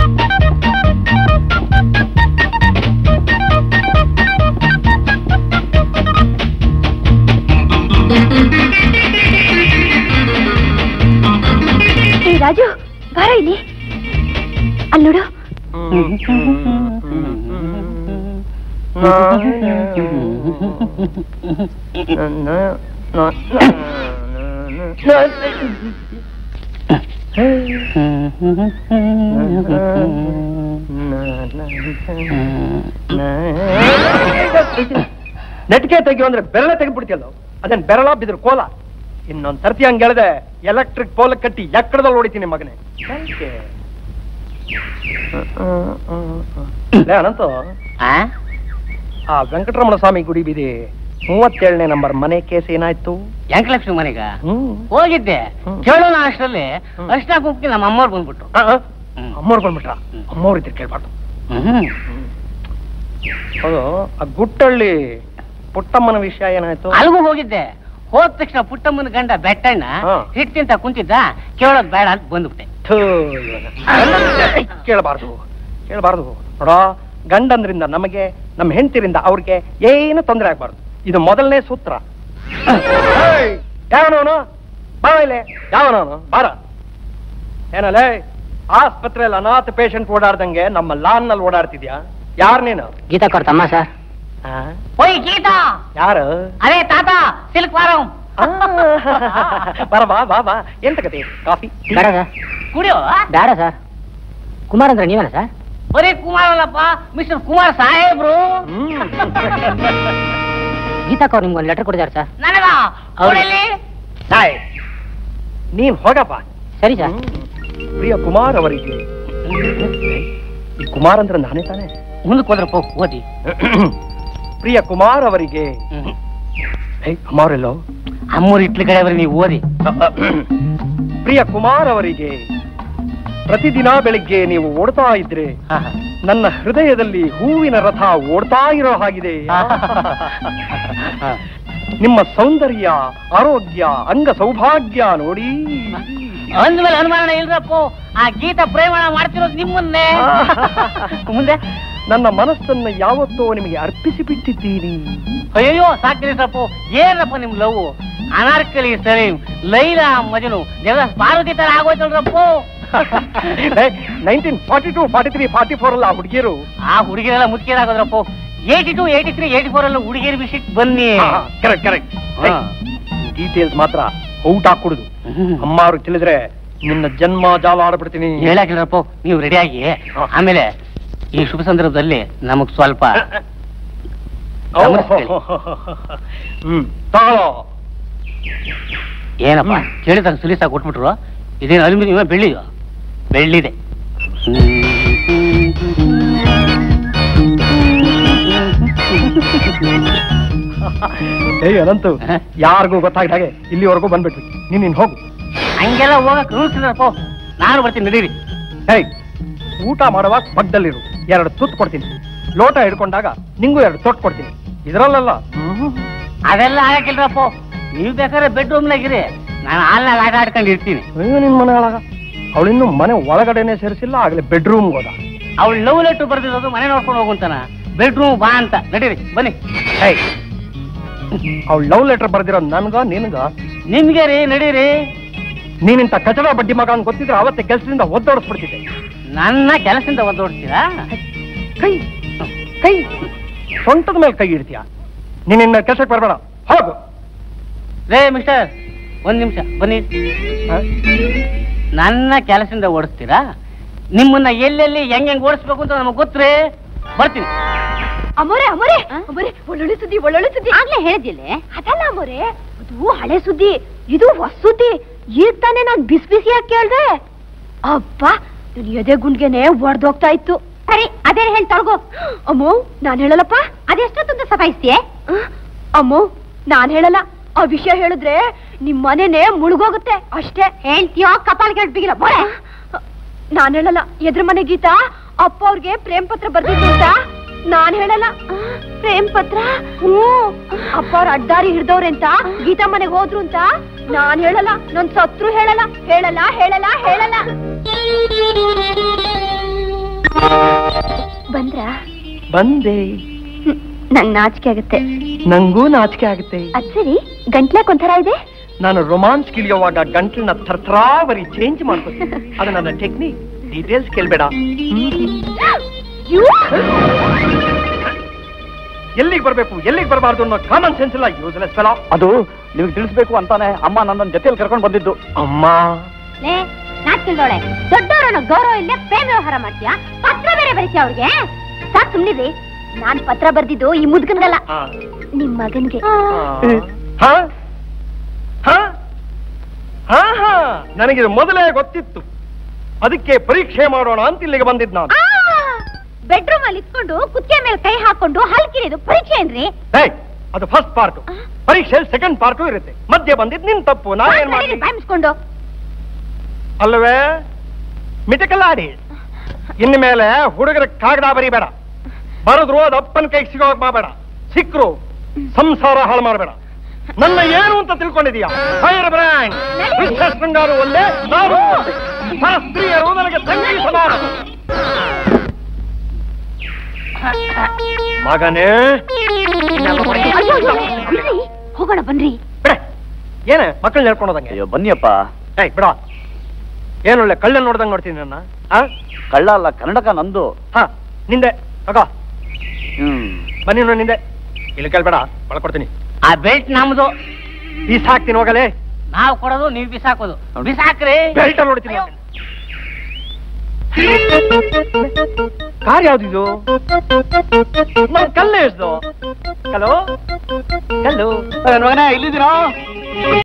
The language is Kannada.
ಏ ರಾಜು ಬಾರ ಇಲ್ಲಿ ಅಲ್ಲಿ ನೋಡು ನೆಟ್ಗೆ ತೆಗಿಯೋ ಅಂದ್ರೆ ಬೆರಳೆ ತೆಗೆದ್ಬಿಡ್ತಿಯಲ್ಲ ಅದೇನ್ ಬೆರಳ ಬಿದ್ರು ಕೋಲ ಇನ್ನೊಂದ್ ಸರ್ತಿ ಹಂಗ್ ಹೇಳ್ದೆ ಎಲೆಕ್ಟ್ರಿಕ್ ಪೋಲ ಕಟ್ಟಿ ಎಕ್ಕಡದಲ್ಲಿ ಹೊಡಿತೀನಿ ಮಗನೇ ಯಾಕೆ? ಲೇ ಅನಂತು ಆ ವೆಂಕಟರಮಣ ಸ್ವಾಮಿ ಗುಡಿ ಬೀದಿ ಮೂವತ್ತೇಳನೇ ನಂಬರ್ ಮನೆ ಕೇಸ್ ಏನಾಯ್ತು ಯಂಕಲಕ್ಷ್ಮಿ ಮನೆಗ ಹ್ಮ್ ಹೋಗಿದ್ದೆ ಹ್ಮ್. ಕೇಳೋಣ ಅಷ್ಟರಲ್ಲಿ ಹ್ಮ್. ಅರ್ಶನ ಕುಂಕಿ ನಮ್ಮ ಅಮ್ಮವ್ರು ಬಂದ್ಬಿಟ್ರು ಆ, ಆ, ಹ್ಮ್. ಅಮ್ಮವ್ರು ಬಂದ್ಬಿಟ್ರ ಹ್ಮ್. ಅಮ್ಮವ್ರು ಇದ್ರೆ ಕೇಳ್ಬಾರ್ದು ಹ್ಮ್. ಹೌದು ಆ ಗುಟ್ಟಳ್ಳಿ ಪುಟ್ಟಮ್ಮನ ವಿಷಯ ಏನಾಯ್ತು ಅಲ್ಗೂ ಹೋಗಿದ್ದೆ ಹೋದ ತಕ್ಷಣ ಪುಟ್ಟಮ್ಮನ ಗಂಡ ಬೆಟ್ಟಣ್ಣ ಹಾ. ಹಿಟ್ಟಿಂತ ಕುಂತಿದ್ದ ಕೇಳೋದ್ ಬೇಡ ಅಂತ ಬಂದ್ಬಿಟ್ಟೆ ಥೂ, ಇವನ. ಕೇಳಬಾರ್ದು ಕೇಳಬಾರ್ದು ನೋಡ ಗಂಡಂದ್ರಿಂದ ನಮಗೆ ನಮ್ಮ ಹೆಂಡತಿರಿಂದ ಅವ್ರಿಗೆ ಏನು ತೊಂದರೆ ಆಗ್ಬಾರ್ದು ಇದು ಮೊದಲನೇ ಸೂತ್ರ ಏಯ್, ಯಾವನವನು ಬಾ ಇಲ್ಲಿ ಯಾವನವನು ಬಾರ ಏನಲ್ಲೇ ಆಸ್ಪತ್ರೆಯಲ್ಲಿ ಅನಾಥ ಪೇಷಂಟ್ ಓಡಾಡ್ದಂಗೆ ನಮ್ಮ ಲಾನ್ ನಲ್ಲಿ ಓಡಾಡ್ತಿದ್ಯಾ ಯಾರ್ ನೀನು ಗೀತಾ ಕೊಡ್ತಮ್ಮ ಸರ್ ಆ? ಓಯ್ ಗೀತಾ ಯಾರು ಅದೇ ತಾತ ಸಿಲ್ಕ್ ಫಾರಂ ಆ, ಬರ ಬಾ ಬಾ ಬಾ ಎಂತ ಕತೆ ಕಾಫಿ ಬೇಡ ಸರ್ ಕುಡಿಯೋ ಬೇಡ ಸರ್ ಕುಮಾರ್ ಅಂದ್ರೆ ನೀವೇನ ಸರ್ ಬರೀ ಕುಮಾರ್ ಅಲ್ಲಪ್ಪ ಮಿಸ್ಟರ್ ಕುಮಾರ್ ಸಾಹೇಬ್ರು ಹ್ಮ್. ಗೀತಾಕ್ ಅವ್ರು ನಿಮ್ಗೆ ಒಂದು ಲೆಟರ್ ಕೊಡಿದಾರೆ ಸರ್ ನನಗ ಅವ್ರಲ್ಲಿ? ನಾಯ್ ನೀನ್ ಹೋಗಪ್ಪ ಸರಿ ಸರ್ ಹ್ಮ್. ಪ್ರಿಯ ಕುಮಾರ್ ಅವರಿಗೆ ಈ ಕುಮಾರ್ ಅಂದ್ರೆ ನಾನೇ ತಾನೇ ಮುಂದಕ್ಕೆ ಹೋದ್ರಪ್ಪ ಓದಿ ಪ್ರಿಯ ಕುಮಾರ್ ಅವರಿಗೆ ಏಯ್ ಕುಮಾರೆಲ್ಲೋ ಅಮ್ಮೂರು ಇಟ್ಲ ಕಡೆ ಬರೀ ನೀವು ಓದಿ ಪ್ರಿಯ ಕುಮಾರ್ ಅವರಿಗೆ ಪ್ರತಿದಿನ ಬೆಳಿಗ್ಗೆ ನೀವು ಓಡ್ತಾ ಇದ್ರೆ ನನ್ನ ಹೃದಯದಲ್ಲಿ ಹೂವಿನ ರಥ ಓಡ್ತಾ ಇರೋ ಹಾಗಿದೆ ನಿಮ್ಮ ಸೌಂದರ್ಯ ಆರೋಗ್ಯ ಅಂಗ ಸೌಭಾಗ್ಯ ನೋಡಿ ಅಂದ್ಮೇಲೆ ಅನುಮಾನ ಇಲ್ರಪ್ಪ ಆ ಗೀತಾ ಪ್ರೇಮಣ ಮಾಡ್ತಿರೋದು ನಿಮ್ಮನ್ನೇ ಮುಂದೆ ನನ್ನ ಮನಸ್ಸನ್ನ ಯಾವತ್ತೋ ನಿಮಗೆ ಅರ್ಪಿಸಿ ಬಿಟ್ಟಿದ್ದೀನಿ ಅಯ್ಯೋ ಸಾಕ್ರಿಸಪ್ಪ ಏನಪ್ಪ ನಿಮ್ ಲವ್ ಅನಾರ್ಕಲಿ ಸಲೀಂ ಲೈಲಾ ಮಜನು ದೇವದಾಸ್ ಪಾರ್ವತಿ ತರ ಆಗೋಯ್ತಲ್ರಪ್ಪ nineteen forty two forty three forty four ಅಲ್ಲ ಆ ಹುಡುಗಿಯರು ಆ ಹುಡುಗಿರೆಲ್ಲ ಮುಖ್ಯರಾಗೋದ್ರಪ್ಪ eighty two eighty three eighty four ಅಲ್ಲ ಹುಡುಗಿಯರ್ ವಿಷಯಕ್ಕೆ ಬನ್ನಿ ಕರೆಕ್ಟ್ ಕರೆಕ್ಟ್ ಹಾ. ಡೀಟೇಲ್ಸ್ ಮಾತ್ರ ಔಟ್ ಹಾಕೊಡುದು ಅಮ್ಮಾರು ತಿಳಿದ್ರೆ ನಿನ್ನ ಜನ್ಮ ಜಾಲ ಆಡ್ಬಿಡ್ತೀನಿ ಹೇಳಾಕಿಲ್ರಪ್ಪ ನೀವು ರೆಡಿಯಾಗಿ ಹಾ. ಆಮೇಲೆ ಈ ಶುಭ ಸಂದರ್ಭದಲ್ಲಿ ನಮಗ್ ಸ್ವಲ್ಪ ಗಮನಿಸ್ಕೊಳ್ಳಿ. ಹ್ಮ್ ತಗೊಳ್ಳೋ ಏನಪ್ಪ ಹ್ಮ್. ಕೇಳಿದಾಗ ಸುಲಿಸಾಗ ಕೊಟ್ಬಿಟ್ರು ಇದೇನು ಅಲ್ಯೂಮಿನಿಯಂ ಬೆಳ್ಳಿದು ಬೆಳ್ಳಿದೆ ಏಯ್ ಅನಂತು ಹ? ಯಾರಿಗೂ ಗೊತ್ತಾಗದ ಹಾಗೆ ಇಲ್ಲಿವರೆಗೂ ಬಂದ್ಬಿಟ್ವಿ ನೀನ್ ನೀನ್ ಹೋಗು ಹಂಗೆಲ್ಲ ಹೋಗಕ್ ರೂಲ್ಸ್ ಇಲ್ಲಪ್ಪ ನಾನು ಬರ್ತೀನಿ ನಡೀರಿ ಹೇಯ್ ಊಟ ಮಾಡುವಾಗ ಪಕ್ಕದಲ್ಲಿರು ಎರಡು ತುತ್ತು ಕೊಡ್ತೀನಿ ಲೋಟ ಹಿಡ್ಕೊಂಡಾಗ ನಿಂಗೂ ಎರಡು ತೊಟ್ಟು ಕೊಡ್ತೀನಿ ಇದ್ರಲ್ಲ ಅದೆಲ್ಲ ಆಗಕ್ಕಿಲ್ರಪ್ಪ ನೀವು ಬೇಕಾದ್ರೆ ಬೆಡ್ರೂಮ್ನಾಗಿರಿ ನಾನು ಹಾಲ್ನಾಗ ಆಟ ಆಡ್ಕೊಂಡು ಇರ್ತೀನಿ ಅಯ್ಯೋ ನಿನ್ ಮನೆ ಒಳಗ ಅವಳಿನ್ನು ಮನೆ ಒಳಗಡೆನೆ ಸೇರಿಸಿಲ್ಲ ಆಗ್ಲೇ ಬೆಡ್ರೂಮ್ ಹೋದ ಅವಳು ಲವ್ ಲೆಟ್ರ್ ಬರ್ದಿರೋದು ಮನೆ ನೋಡ್ಕೊಂಡು ಹೋಗುಂತಾನ ಬೆಡ್ರೂಮ್ ಬಾ ಅಂತ ನಡೀರಿ ಬನ್ನಿ ಹೇಯ್ ಅವಳು ಲವ್ ಲೆಟರ್ ಬರ್ದಿರೋದು ನನ್ಗ ನಿನ್ಗ ನಿಮ್ಗೆ ರೀ ನಡೀರಿ ನೀನಿಂತ ಕಚಡ ಬಡ್ಡಿ ಮಗ ಅಂತ ಗೊತ್ತಿದ್ರೆ ಅವತ್ತೆ ಕೆಲಸದಿಂದ ಒದ್ದೋಡಿಸ್ಬಿಡ್ತಿದ್ದೆ ನನ್ನ ಕೆಲಸದಿಂದ ಒದ್ದೋಡ್ತೀರಾ ಕೈ ಕೈ ಸೊಂಟದ ಮೇಲೆ ಕೈ ಇಡ್ತೀಯ ನೀನಿನ್ನ ಕೆಲಸಕ್ಕೆ ಬರಬೇಡ ಹೋಗು ರೇ ಮಿಸ್ಟರ್ ಒಂದ್ ನಿಮಿಷ ಬನ್ನಿ ಹ? ನನ್ನ ಕೆಲಸದಿಂದ ಓಡಿಸ್ತೀರಾ ನಿಮ್ಮನ್ನ ಎಲ್ಲೆಲ್ಲಿ ಹೆಂಗ್ ಹೆಂಗ್ ಓಡಿಸ್ಬೇಕು ಅಂತ ನಮಗೆ ಗೊತ್ತೇ ಬರ್ತೀನಿ ಅಮೋರೆ ಅಮೋರೆ ಅಮೋರೆ ಒಳ್ಳೊಳ್ಳೆ ಸುದ್ದಿ ಒಳ್ಳೊಳ್ಳೆ ಸುದ್ದಿ ಆಗ್ಲೇ ಹೇಳಿದಿಲ್ಲ ಅದಲ್ಲ ಅಮೋರೆ ಅದು ಹಳೆ ಸುದ್ದಿ ಇದು ಹೊಸ ಸುದ್ದಿ ಈಗ ತಾನೇ ನಾನ್ ಬಿಸಿ ಬಿಸಿಯಾಗಿ ಕೇಳ್ದೆ ಅಪ್ಪ ನನ್ ಎದೆ ಗುಂಡ್ಗೆನೆ ಒಡ್ದೋಗ್ತಾ ಇತ್ತು ಸರಿ ಅದೇ ಹೇಳಿ ತೊಳ್ಗೋ ಅಮ್ಮೋ ನಾನ್ ಹೇಳಲ್ಲಪ್ಪ ಅದೆಷ್ಟೊತ್ತಂತ ಸತಾಯಿಸ್ತೀಯ ಅಮ್ಮೋ ನಾನ್ ಹೇಳಲ್ಲ ಆ ವಿಷಯ ಹೇಳಿದ್ರೆ ನಿಮ್ ಮನೆನೇ ಮುಳುಗೋಗುತ್ತೆ ಅಷ್ಟೇ ಹೇಳ್ತೀಯೋ ಕಪಾಲ್ ಬಿಗಿಲ್ಲ ಬೋಳೆ ನಾನ್ ಹೇಳಲ್ಲ ಎದ್ರ ಮನೆ ಗೀತಾ ಅಪ್ಪ ಅವ್ರಿಗೆ ಪ್ರೇಮ್ ಪತ್ರ ಬರ್ದಿದ್ದು ಅಂತ ನಾನ್ ಹೇಳಲ್ಲ ಪ್ರೇಮ್ ಪತ್ರ ಹ್ಞೂ ಅಪ್ಪ ಅವ್ರ ಅಡ್ಡಾರಿ ಹಿಡ್ದವ್ರೆ ಅಂತ ಗೀತಾ ಮನೆಗೆ ಹೋದ್ರು ಅಂತ ನಾನ್ ಹೇಳಲ್ಲ ನನ್ ಸತ್ರು ಹೇಳಲ್ಲ ಹೇಳಲ್ಲ ಹೇಳಲ್ಲ ಹೇಳಲ್ಲ ಬಂದೆ ನಂಗ್ ನಾಚಿಕೆ ಆಗುತ್ತೆ ನಂಗೂ ನಾಚಿಕೆ ಆಗುತ್ತೆ ಅದ್ ಸರಿ ಗಂಟ್ಲಾಕ್ ಒಂಥರ ಇದೆ ನಾನು ರೊಮಾನ್ಸ್ ಕಿಳಿಯುವಾಗ ಗಂಟ್ಲನ್ನ ಥರ್ಥರಾವರಿ ಚೇಂಜ್ ಮಾಡ್ಕೊತೀನಿ ಅದು ನನ್ನ ಟೆಕ್ನಿಕ್ ಡೀಟೇಲ್ಸ್ ಕೇಳ್ಬೇಡ ಎಲ್ಲಿಗೆ ಬರ್ಬೇಕು ಎಲ್ಲಿಗೆ ಬರಬಾರ್ದು ಅನ್ನೋ ಕಾಮನ್ ಸೆನ್ಸ್ ಇಲ್ಲ ಯೂಸ್ಲೆಸ್ ಫೆಲೋ ಅದು ನಿಮಗೆ ತಿಳಿಸ್ಬೇಕು ಅಂತಾನೆ ಅಮ್ಮ ನನ್ನ ಜೊತೆಯಲ್ಲಿ ಕರ್ಕೊಂಡು ಬಂದಿದ್ದು ಅಮ್ಮ ಲೇ ನಾಚಿಲ್ದೋಳೆ ದೊಡ್ಡವರನ್ನ ಗೌರವ ಇಲ್ಲ ಪ್ರೇಮ ವ್ಯವಹಾರ ಮಾಡ್ತೀಯಾ ಪತ್ರ ಬೇರೆ ಬರೀತೀಯ ಅವ್ರಿಗೆ ಸಾಕ್ ಸುಮ್ನಿರಿ ನಾನ್ ಪತ್ರ ಬರ್ದಿದ್ದು ಈ ಮುದ್ಗನ್ಗಲ್ಲ ಆ, ನಿಮ್ ಮಗನ್ಗೆ ಆ. ಹಾ? ಹಾ? ಹಾ, ಹಾ. ನನಗಿದು ಮೊದಲೇ ಗೊತ್ತಿತ್ತು ಅದಕ್ಕೆ ಪರೀಕ್ಷೆ ಮಾಡೋಣ ಅಂತ ಇಲ್ಲಿಗೆ ಬಂದಿದ್ ನಾನು ಬೆಡ್ರೂಮ್ ಅಲ್ಲಿ ಇಟ್ಕೊಂಡು ಕುತ್ತಿಗೆ ಮೇಲೆ ಕೈ ಹಾಕೊಂಡು ಹಲ್ಕಿರಿದು ಪರೀಕ್ಷೆ ಏನ್ರಿ ಏಯ್, ಅದು ಫಸ್ಟ್ ಪಾರ್ಟ್ ಪರೀಕ್ಷೆ ಸೆಕೆಂಡ್ ಪಾರ್ಟು ಇರುತ್ತೆ ಮಧ್ಯೆ ಬಂದಿದ್ ನಿನ್ ತಪ್ಪು ನಾ ಏನ್ ಮಾಡಿ ಬಾಯ್ ಮುಚ್ಕೊಂಡು ಅಲ್ವೇ ಮಿಟಕಲಾಡಿ ಇನ್ನು ಮೇಲೆ ಹುಡುಗರ ಕಾಗದ ಬರಿಬೇಡ ಬರೆದ್ರು ಅದು ಅಪ್ಪನ ಕೈಗೆ ಸಿಗೋ ಮಾಡಬೇಡ ಸಿಕ್ರು ಸಂಸಾರ ಹಾಳು ಮಾಡಬೇಡ ನನ್ನ ಏನು ಅಂತ ತಿಳ್ಕೊಂಡಿದೀಯ ಫೈರ್ ಬ್ರ್ಯಾಂಡ್ ವಿಶ್ವ ಶೃಂಗಾರ ಒಲ್ಲೆ ನಾನು ಒಂದೇ. ಪರಸ್ತ್ರೀಯರು ನನಗೆ ತಂಗಿ ಸಮಾನ ಮಗನೇ ಅಯ್ಯೋ, ಅಯ್ಯೋ, ಬಿಡ್ರಿ, ಹೋಗೋಣ ಬನ್ರಿ ಬಿಡೆ ಏನ ಮಕ್ಕಳನ್ನ ಹೇಳ್ಕೊಂಡೋದಂಗೆ ಅಯ್ಯೋ ಬನ್ನಿಯಪ್ಪ ಏಯ್ ಬಿಡ ಏನೊಳ್ಳೆ ಕಳ್ಳ ನೋಡ್ದಂಗ್ ನೋಡ್ತೀನಿ ನನ್ನ ಆ ಕಳ್ಳ ಅಲ್ಲ ಕನ್ನಡಕ ನಂದು ಹಾ ನಿಂದೆ ತಗೋ ಹ್ಮ್ ಬನ್ನಿ ನೋಡು ನಿಂದೆ ಇಲ್ಲಿ ಕೇಳ್ಬೇಡ ಒಳಕೊಡ್ತೀನಿ ಆ ಬೆಲ್ಟ್ ನಮ್ದು ಬೀಸ್ ಹಾಕ್ತೀನಿ ಹೋಗಲೇ ನಾವು ಕೊಡೋದು ನೀವು ಬಿಸಾಕೋದು ಬಿಸಾಕ್ರಿ ಬೆಲ್ಟ್ ನೋಡ್ತೀನಿ ಕಾರ್ ಯಾವ್ದಿದು ನಮ್ ಕಲ್ಲು ಎಷ್ದು ಕಲ್ಲು ಕಲ್ಲು ಮಗನೇ ಇಲ್ಲಿದ್ದೀರಾ